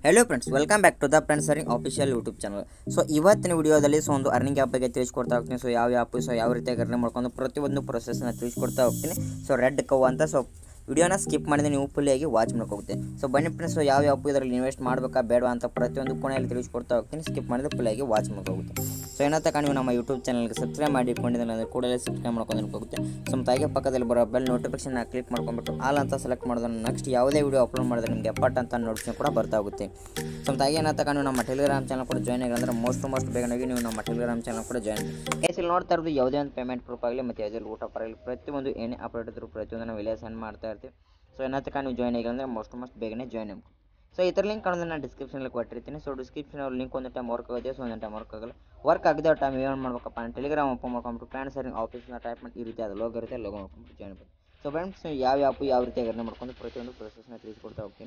hello friends welcome back to the friends airing official YouTube channel so ಇವತ್ತಿನ ವಿಡಿಯೋದಲ್ಲಿ so ಒಂದು earning app ಬಗ್ಗೆ ತಿಳಿಸ್ಕೊಡ್ತಾ ಹೋಗ್ತೀನಿ ಸೊ ಯಾವ ಆ್ಯಪ್ ಸೊ ಯಾವ ರೀತಿಯಾಗಿ ಅರ್ನಿಂಗ್ ಮಾಡ್ಕೊಂಡು ಪ್ರತಿಯೊಂದು ಪ್ರೊಸೆಸ್ನ ತಿಳಿಸ್ಕೊಡ್ತಾ ಹೋಗ್ತೀನಿ ಸೊ ರೆಡ್ ಕವ್ ಅಂತ ಸೊ ವಿಡಿಯೋನ ಸ್ಕಿಪ್ ಮಾಡಿದ್ರೆ ನೀವು ಫುಲ್ಲಿಯಾಗಿ ವಾಚ್ ಮಾಡ್ಕೋಗುತ್ತೆ ಸೊ ಬನ್ನಿ ಫ್ರೆಂಡ್ಸ್ ಯಾವ ಆ್ಯಪ್ ಇದರಲ್ಲಿ ಇನ್ವೆಸ್ಟ್ ಮಾಡಬೇಕಾ ಬೇಡವಾ ಅಂತ ಪ್ರತಿಯೊಂದು ಕೊನೆಯಲ್ಲಿ ತಿಳಿಸ್ಕೊಡ್ತಾ ಹೋಗ್ತೀನಿ ಸ್ಕಿಪ್ ಮಾಡಿದ್ರೆ ಫುಲ್ಲಾಗಿ ವಾಚ್ ಮಾಡ್ಕೋಗುತ್ತೆ ಸೊ ಏನೋ ತನಕ ನೀವು ನಮ್ಮ ಯೂಟ್ಯೂಬ್ ಚಾನಲ್ಗೆ ಸಬ್ಸ್ಕ್ರೈಬ್ ಮಾಡಿ ಇಟ್ಕೊಂಡಿದ್ರೆ ಅಂದರೆ ಕೂಡಲೇ ಸಬ್ಸ್ಕ್ರೈಬ್ ಮಾಡ್ಕೊಂಡು ಹೋಗುತ್ತೆ ಸೊ ಮತ್ತೆ ಹಾಗೆ ಪಕ್ಕದಲ್ಲಿ ಬರೋ ಬೆಲ್ ನೋಟಿಫಿಕೇಶನ್ ಕ್ಲಿಕ್ ಮಾಡ್ಕೊಂಡ್ಬಿಟ್ಟು ಆಲ್ ಅಂತ ಸೆಲೆಕ್ಟ್ ಮಾಡಿದ್ರೆ ನೆಕ್ಸ್ಟ್ ಯಾವುದೇ ವಿಡಿಯೋ ಅಪ್ಲೋಡ್ ಮಾಡಿದ್ರೆ ನಿಮಗೆ ಎಪ್ಪಟ್ ಅಂತ ನೋಟಿಫಿಕೇಶನ್ ಕೂಡ ಬರ್ತಾ ಹೋಗುತ್ತೆ ಸೊ ಮತ್ತೆ ಹಾಗೆ ಏನೋ ತನಕ ನೀವು ನಮ್ಮ ಟೆಲಿಗ್ರಾಮ್ ಚಾನಲ್ ಕೂಡ ಜಾಯ್ನ್ ಆಗಿ ಅಂದರೆ ಮೋಸ್ಟ್ ಮೋಸ್ಟ್ ಬೇಗನಾಗಿ ನೀವು ನಮ್ಮ ಟೆಲಿಗ್ರಾಮ್ ಚಾನಲ್ ಕೂಡ ಜಾಯ್ನ್ ಕೇಸ್ ಇಲ್ಲಿ ನೋಡ್ತಾ ಇರೋದು ಯಾವುದೇ ಒಂದು ಪೇಮೆಂಟ್ ಪ್ರೂಫ್ ಆಗಲಿ ಮತ್ತು ಯಾವುದೇ ಊಟ ಪರಗಲಿ ಪ್ರತಿಯೊಂದು ಏನೇ ಅಪ್ಡೇಟ್ ಇದ್ರು ಪ್ರತಿಯೊಂದು ನಾವು ಇಲ್ಲೇ ಸೆಂಡ್ ಮಾಡ್ತಾ ಇರ್ತೀವಿ ಸೊ ಏನೋ ತನಕ ನೀವು ಜಾಯ್ನ್ ಆಗಿ ಅಂದರೆ ಮೋಸ್ಟ್ ಮೋಸ್ಟ್ ಬೇಗನೆ ಜಾಯ್ನ್ ಆಗಿ ಸೊ ಇದ್ರ ಲಿಂಕ್ ಕಾಣೋದು ನಾನು ಡಿಸ್ಕ್ರಿಪ್ಷನಲ್ಲಿ ಕೊಟ್ಟಿರ್ತೀನಿ ಸೊ ಡಿಸ್ಕ್ರಿಪ್ಷನ್ ಲಿಂಕ್ ಒಂದು ಟೈಮ್ ವರ್ಕ್ ಆಗಿದೆ ಸೊ ಒಂದು ಟೈಮ್ ವರ್ಕ್ ಆಗಲ್ಲ ವರ್ಕ್ ಆಗದೆ ಟೈಮ್ ಏನು ಮಾಡ್ಬೇಕಪ್ಪ ನಾನು ಟೆಲಿಗ್ರಾಮ್ ಓಪನ್ ಮಾಡ್ಕೊಂಬಿಟ್ಟು ಪ್ಲಾನ್ ಸರಿಂಗ್ ಆಫೀಸ್ನ ಟೈಪ್ ಮಾಡಿ ಈ ರೀತಿ ಅದು ಲೋಗೋ ಇರುತ್ತೆ ಲೋಗೋ ಮಾಡ್ಕೊಂಬಿಟ್ಟು ಜಾಯ್ನ್ ಆಗ್ಬೋದು ಸೊ ಫ್ರೆಂಡ್ಸ್ ಯಾವ ಆ್ಯಪ್ ಯಾವ ರೀತಿ ಅರ್ನ ಮಾಡ್ಕೊಂಡು ಪ್ರತಿಯೊಂದು ಪ್ರೊಸೆಸ್ನ ತಿಳಿಸ್ಕೊಡ್ತಾ ಹೋಗ್ತೀನಿ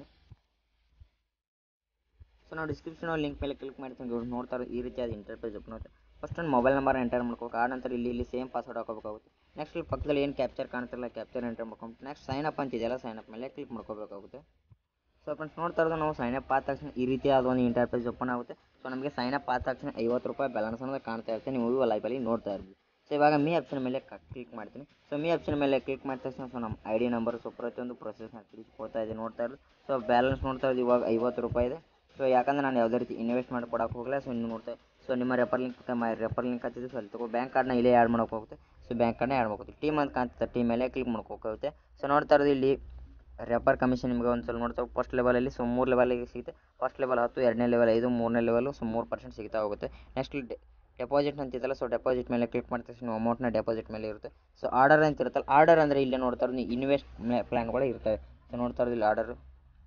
ಸೊ ನಾವು ಡಿಸ್ಕ್ರಿಪ್ಷನ್ ಲಿಂಕ್ ಮೇಲೆ ಕ್ಲಿಕ್ ಮಾಡ್ತೀನಿ ಇವ್ರು ನೋಡ್ತಾ ಇರೋ ಈ ರೀತಿಯಾದ ಇಂಟರ್ಫೇಸ್ ಓಪನ್ ಆಗುತ್ತೆ ಫಸ್ಟ್ ಒಂದು ಮೊಬೈಲ್ ನಂಬರ್ ಎಂಟರ್ ಮಾಡ್ಕೋಬೇಕು ಆ ನಂತರ ಇಲ್ಲಿ ಇಲ್ಲಿ ಸೇಮ್ ಪಾಸ್ವರ್ಡ್ ಹಾಕೋಬೇಕಾಗುತ್ತೆ ನೆಕ್ಸ್ಟ್ ಇಲ್ಲಿ ಪಕ್ಕದಲ್ಲಿ ಏನು ಕ್ಯಾಪ್ಚರ್ ಕಾಣ್ತಿರಲ್ಲ ಕ್ಯಾಪ್ಚರ್ ಎಂಟರ್ ಮಾಡ್ಕೊಂಡು ನೆಕ್ಸ್ಟ್ ಸೈನ್ ಅಪ್ ಅಂತಿದೆಯಲ್ಲ ಸೈನ್ ಅಪ್ ಮೇಲೆ ಕ್ಲಿಕ್ ಮಾಡ್ಕೋಬೇಕಾಗುತ್ತೆ ಸೊ ಫ್ರೆಂಡ್ಸ್ ನೋಡ್ತಾ ಇರೋದು ನಾವು ಸೈನ್ ಅಪ್ ಆದ ತಕ್ಷಣ ಈ ರೀತಿಯಾದ ಒಂದು ಇಂಟರ್ಫೇಸ್ ಓಪನ್ ಆಗುತ್ತೆ ಸೊ ನಮಗೆ ಸೈನ್ ಅಪ್ ಆದ ತಕ್ಷಣ ಐವತ್ತು ರೂಪಾಯಿ ಬ್ಯಾಲೆನ್ಸ್ ಅನ್ನೋದು ಕಾಣ್ತಾ ಇರುತ್ತೆ ನೀವು ಲೈಫಲ್ಲಿ ನೋಡ್ತಾ ಇರ್ಬೋದು ಸೊ ಇವಾಗ ಮೀ ಆಪ್ಷನ್ ಮೇಲೆ ಕ್ಲಿಕ್ ಮಾಡ್ತೀನಿ ಸೊ ಮೀ ಆಪ್ಷನ್ ಮೇಲೆ ಕ್ಲಿಕ್ ಮಾಡಿದ ತಕ್ಷಣ ಸೊ ನಮ್ಮ ಐ ಡಿ ನಂಬರ್ ಸೊ ಪ್ರತಿಯೊಂದು ಪ್ರೊಸೆಸ್ನ ತಿಳಿಸ್ಕೊಡ್ತಾ ಇದೆ ನೋಡ್ತಾ ಇರೋದು ಸೊ ಬ್ಯಾಲೆನ್ಸ್ ನೋಡ್ತಾ ಇರೋದು ಇವಾಗ ಐವತ್ತು ರೂಪಾಯಿ ಇದೆ ಸೊ ಯಾಕಂದ್ರೆ ನಾನು ಯಾವುದೇ ರೀತಿ ಇನ್ವೆಸ್ಟ್ ಮಾಡಿ ಕೊಡೋಕೆ ಹೋಗಲ್ಲ ಸೊ ಇನ್ನು ನೋಡ್ತಾ ಸೊ ನಿಮ್ಮ ರೆಫರ್ ಲಿಂಕ್ ರೆಫರ್ ಲಿಂಕ್ ಹಚ್ಚಿದ್ದು ಸೊ ಅಲ್ಲಿ ತಗೋ ಬ್ಯಾಂಕ್ ಕಾರ್ಡ್ನ ಇಲ್ಲೇ ಆ್ಯಡ್ ಮಾಡೋಕೆ ಹೋಗುತ್ತೆ ಸೊ ಬ್ಯಾಂಕ್ ಕಾರ್ಡ್ನ ಆ್ಯಡ್ ಮಾಡ್ಕೋತೀವಿ ಟೀಮ್ ಅಂತ ಕಾಣ್ತದೆ ಟೀಮ್ ಮೇಲೆ ಕ್ಲಿಕ್ ಮಾಡ್ಕೋಕಾಗುತ್ತೆ ಸೊ ನೋಡ್ತಾ ಇರೋದು ಇಲ್ಲಿ ರೆಫರ್ ಕಮಿಷನ್ ನಿಮಗೆ ಒಂದು ಸಲ ನೋಡ್ತಾ ಫಸ್ಟ್ ಲೆವೆಲಲ್ಲಿ ಸೊ ಮೂರು ಲೆವೆಲಿಗೆ ಸಿಗುತ್ತೆ ಫಸ್ಟ್ ಲೆವೆಲ್ ಹತ್ತು ಎರಡನೇ ಲೆವೆಲ್ ಐದು ಮೂರನೇ ಲೆವೆಲು ಸೊ ಮೂರು ಪರ್ಸೆಂಟ್ ಸಿಗ್ತಾ ಹೋಗುತ್ತೆ ನೆಕ್ಸ್ಟ್ ಇಲ್ಲಿ ಡೆಪಾಸಿಟ್ ಅಂತಿತ್ತಲ್ಲ ಸೊ ಡೆಪಾಸಿಟ್ ಮೇಲೆ ಕ್ಲಿಕ್ ಮಾಡಿದ ತಕ್ಷಣ ಅಮೌಂಟ್ನ ಡೆಪಾಸಿಟ್ ಮೇಲೆ ಇರುತ್ತೆ ಸೊ ಆರ್ಡರ್ ಅಂತ ಇರುತ್ತಲ್ಲ ಆರ್ಡರ್ ಅಂದರೆ ಇಲ್ಲೇ ನೋಡ್ತಾ ಇರೋದು ಇನ್ವೆಸ್ಟ್ ಪ್ಲ್ಯಾನ್ಗಳು ಇರ್ತವೆ ಸೊ ನೋಡ್ತಾ ಇರೋದು ಇಲ್ಲಿ ಆರ್ಡರ್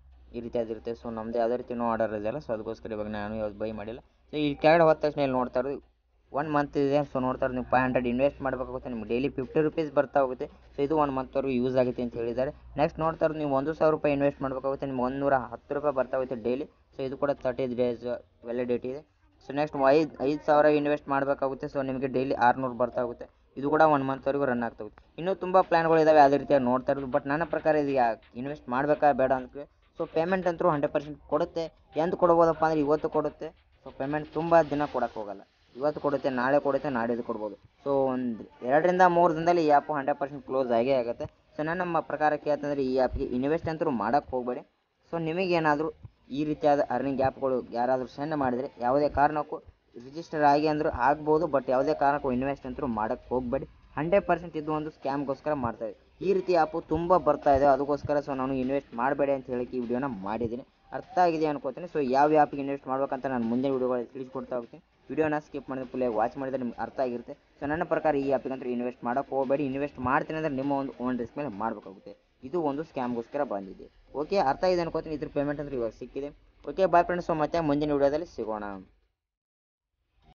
ಈ ರೀತಿಯಾದಿರುತ್ತೆ ಸೊ ನಮ್ಮದು ಯಾವುದೇ ರೀತಿನೂ ಆರ್ಡರ್ ಇದೆಯಲ್ಲ ಸೊ ಅದಕ್ಕೋಸ್ಕರ ಇವಾಗ ನಾನು ಯಾವ್ದು ಬೈ ಮಾಡಿಲ್ಲ ಸೊ ಈ ಕೆಳಗಡೆ ಹೋದ ತಕ್ಷಣ ಇಲ್ಲಿ ನೋಡ್ತಾ ಇರೋದು ಒನ್ ಮಂತ್ ಇದೆ ಸೊ ನೋಡ್ತಾ ಇರೋದು ನೀವು ಫೈವ್ ಹಂಡ್ರೆಡ್ ಇನ್ವೆಸ್ಟ್ ಮಾಡಬೇಕಾಗುತ್ತೆ ನಿಮ್ಗೆ ಡೈಲಿ ಫಿಫ್ಟಿ ರುಪೀಸ್ ಬರ್ತಾ ಹೋಗುತ್ತೆ ಸೊ ಇದು ಒನ್ ಮಂತ್ವರೆಗೂ ಯೂಸ್ ಆಗುತ್ತೆ ಅಂತ ಹೇಳಿದ್ದಾರೆ ನೆಕ್ಸ್ಟ್ ನೋಡ್ತಾ ಇರೋದು ನೀವು ಒಂದು ಸಾವಿರ ರೂಪಾಯಿ ಇನ್ವೆಸ್ಟ್ ಮಾಡಬೇಕಾಗುತ್ತೆ ನಿಮ್ಗೆ ಒಂದು ನೂರ ಹತ್ತು ರೂಪಾಯಿ ಬರ್ತಾ ಹೋಗುತ್ತೆ ಡೈಲಿ ಸೊ ಇದು ಕೂಡ ತರ್ಟಿ ಡೇಸ್ ವ್ಯಾಲಿಡಿಟಿ ಇದೆ ಸೊ ನೆಕ್ಸ್ಟ್ ಐದು ಐದು ಸಾವಿರ ಇನ್ವೆಸ್ಟ್ ಮಾಡಬೇಕಾಗುತ್ತೆ ಸೊ ನಿಮಗೆ ಡೈಲಿ ಆರುನೂರು ಬರ್ತಾ ಹೋಗುತ್ತೆ ಇದು ಕೂಡ ಒನ್ ಮಂತ್ವರೆಗೂ ರನ್ ಆಗ್ತಾ ಹೋಗುತ್ತೆ ಇನ್ನೂ ತುಂಬ ಪ್ಲ್ಯಾನ್ಗಳು ಇದ್ದಾವೆ ಅದೇ ರೀತಿಯಾಗಿ ನೋಡ್ತಾ ಇರೋದು ಬಟ್ ನನ್ನ ಪ್ರಕಾರ ಇದು ಇನ್ವೆಸ್ಟ್ ಮಾಡಬೇಕಾ ಬೇಡ ಅಂತ ಸೊ ಪೇಮೆಂಟ್ ಅಂತೂ ಹಂಡ್ರೆಡ್ ಪರ್ಸೆಂಟ್ ಕೊಡುತ್ತೆ ಎಂದು ಕೊಡ್ಬೋದಪ್ಪ ಅಂದರೆ ಇವತ್ತು ಕೊಡುತ್ತೆ ಸೊ ಪೇಮೆಂಟ್ ತುಂಬ ದಿನ ಕೊಡೋಕ್ಕೆ ಹೋಗಲ್ಲ ಇವತ್ತು ಕೊಡುತ್ತೆ ನಾಳೆ ಕೊಡುತ್ತೆ ನಾಡಿದ್ದು ಕೊಡ್ಬೋದು ಸೊ ಒಂದು ಎರಡರಿಂದ ಮೂರು ದಿನದಲ್ಲಿ ಈ ಆ್ಯಪು ಹಂಡ್ರೆಡ್ ಪರ್ಸೆಂಟ್ ಕ್ಲೋಸ್ ಆಗೇ ಆಗುತ್ತೆ ಸೊ ನಾನು ನಮ್ಮ ಪ್ರಕಾರ ಕೇಳ್ತಂದ್ರೆ ಈ ಆ್ಯಪ್ಗೆ ಇನ್ವೆಸ್ಟ್ ಅಂತೂ ಮಾಡೋಕ್ಕೆ ಹೋಗಬೇಡಿ ಸೊ ನಿಮಗೇನಾದರೂ ಈ ರೀತಿಯಾದ ಅರ್ನಿಂಗ್ ಆ್ಯಪ್ಗಳು ಯಾರಾದರೂ ಸೆಂಡ್ ಮಾಡಿದರೆ ಯಾವುದೇ ಕಾರಣಕ್ಕೂ ರಿಜಿಸ್ಟರ್ ಆಗಿ ಅಂದರೂ ಆಗ್ಬೋದು ಬಟ್ ಯಾವುದೇ ಕಾರಣಕ್ಕೂ ಇನ್ವೆಸ್ಟ್ ಅಂತೂ ಮಾಡೋಕ್ಕೆ ಹೋಗಬೇಡಿ ಹಂಡ್ರೆಡ್ ಪರ್ಸೆಂಟ್ ಇದು ಒಂದು ಸ್ಕ್ಯಾಮ್ಗೋಸ್ಕರ ಮಾಡ್ತಾಯಿದೆ ಈ ರೀತಿ ಆ್ಯಪು ತುಂಬ ಬರ್ತಾ ಇದೆ ಅದಕ್ಕೋಸ್ಕರ ಸೊ ನಾನು ಇನ್ವೆಸ್ಟ್ ಮಾಡಬೇಡಿ ಅಂತ ಹೇಳಿ ಈ ವಿಡಿಯೋನ ಮಾಡಿದ್ದೀನಿ ಅರ್ಥ ಆಗಿದೆ ಅನ್ಕೋತೀನಿ ಸೊ ಯಾವ ಆ್ಯಪಿಗೆ ಇನ್ವೆಸ್ಟ್ ಮಾಡ್ಬೇಕಂತ ನಾನು ಮುಂದಿನ ವಿಡಿಯೋಗಳಲ್ಲಿ ತಿಳಿಸ್ಕೊಡ್ತಾ ಹೋಗ್ತೀನಿ ವಿಡಿಯೋನ ಸ್ಕಿಪ್ ಮಾಡಿದ್ರೆ ಫುಲ್ ವಾಚ್ ಮಾಡಿದ್ರೆ ನಿಮ್ಗೆ ಅರ್ಥ ಆಗಿರುತ್ತೆ ಸೊ ನನ್ನ ಪ್ರಕಾರ ಈ ಆ್ಯಪಿಗೆ ಅಂತೂ ಇನ್ವೆಸ್ಟ್ ಮಾಡೋಕ್ಕೆ ಹೋಗಬೇಡಿ ಇನ್ವೆಸ್ಟ್ ಮಾಡ್ತೀನಿ ಅಂದರೆ ನಿಮ್ಮ ಒಂದು ಓನ್ ರಿಸ್ಕ್ ಮೇಲೆ ಮಾಡಬೇಕಾಗುತ್ತೆ ಇದು ಒಂದು ಸ್ಕ್ಯಾಮ್ಗೋಸ್ಕರ ಬಂದಿದೆ ಓಕೆ ಅರ್ಥ ಇದೆ ಅನ್ಕೋತೀನಿ ಇದ್ರ ಪೇಮೆಂಟ್ ಅಂದ್ರೆ ಇವಾಗ ಸಿಕ್ಕಿದೆ ಓಕೆ ಬಾಯ್ ಫ್ರೆಂಡ್ಸ್ ಸೊ ಮತ್ತೆ ಮುಂದಿನ ವಿಡಿಯೋದಲ್ಲಿ ಸಿಗೋಣ